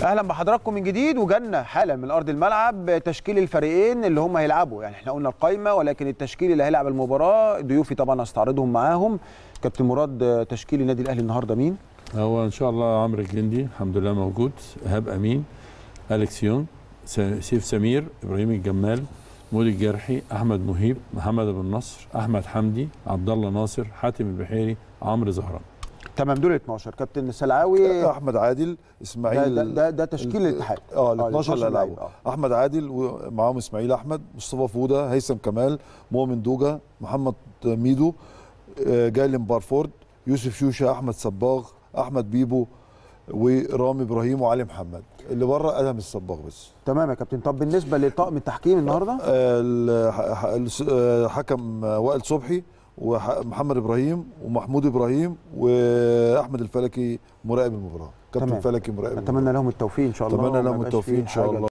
اهلا بحضراتكم من جديد وجالنا حالا من ارض الملعب تشكيل الفريقين اللي هم هيلعبوا يعني احنا قلنا القايمه ولكن التشكيل اللي هيلعب المباراه ضيوفي طبعا هستعرضهم معاهم كابتن مراد تشكيل النادي الاهلي النهارده مين هو ان شاء الله عمرو الجندي الحمد لله موجود ايهاب امين اليكس يون س- سيف سمير ابراهيم الجمال مودي الجرحي احمد مهيب محمد ابو النصر احمد حمدي عبد الله ناصر حاتم البحيري عمرو زهران تمام دول 12 كابتن سلعاوي احمد عادل ده, اسماعيل ده, ده, ده تشكيل الاتحاد اه ال 12 اللي لعيب، هيلعبوا احمد عادل ومعاهم اسماعيل احمد مصطفى فوده هيثم كمال مؤمن دوجا محمد ميدو آه، جايلين بارفورد يوسف شوشه احمد صباغ احمد بيبو ورامي ابراهيم وعلي محمد اللي بره ادهم الصباغ بس تمام يا كابتن طب بالنسبه لطاقم التحكيم النهارده آه، ال- ح- ح- الس- آه، حكم آه، وائل صبحي ومحمد ابراهيم ومحمود ابراهيم واحمد الفلكي مراقب المباراه كابتن تمام. الفلكي مراقب المباراه اتمنى لهم التوفيق ان شاء الله اتمنى وما لهم يبقاش التوفيق فيه ان شاء حاجة الله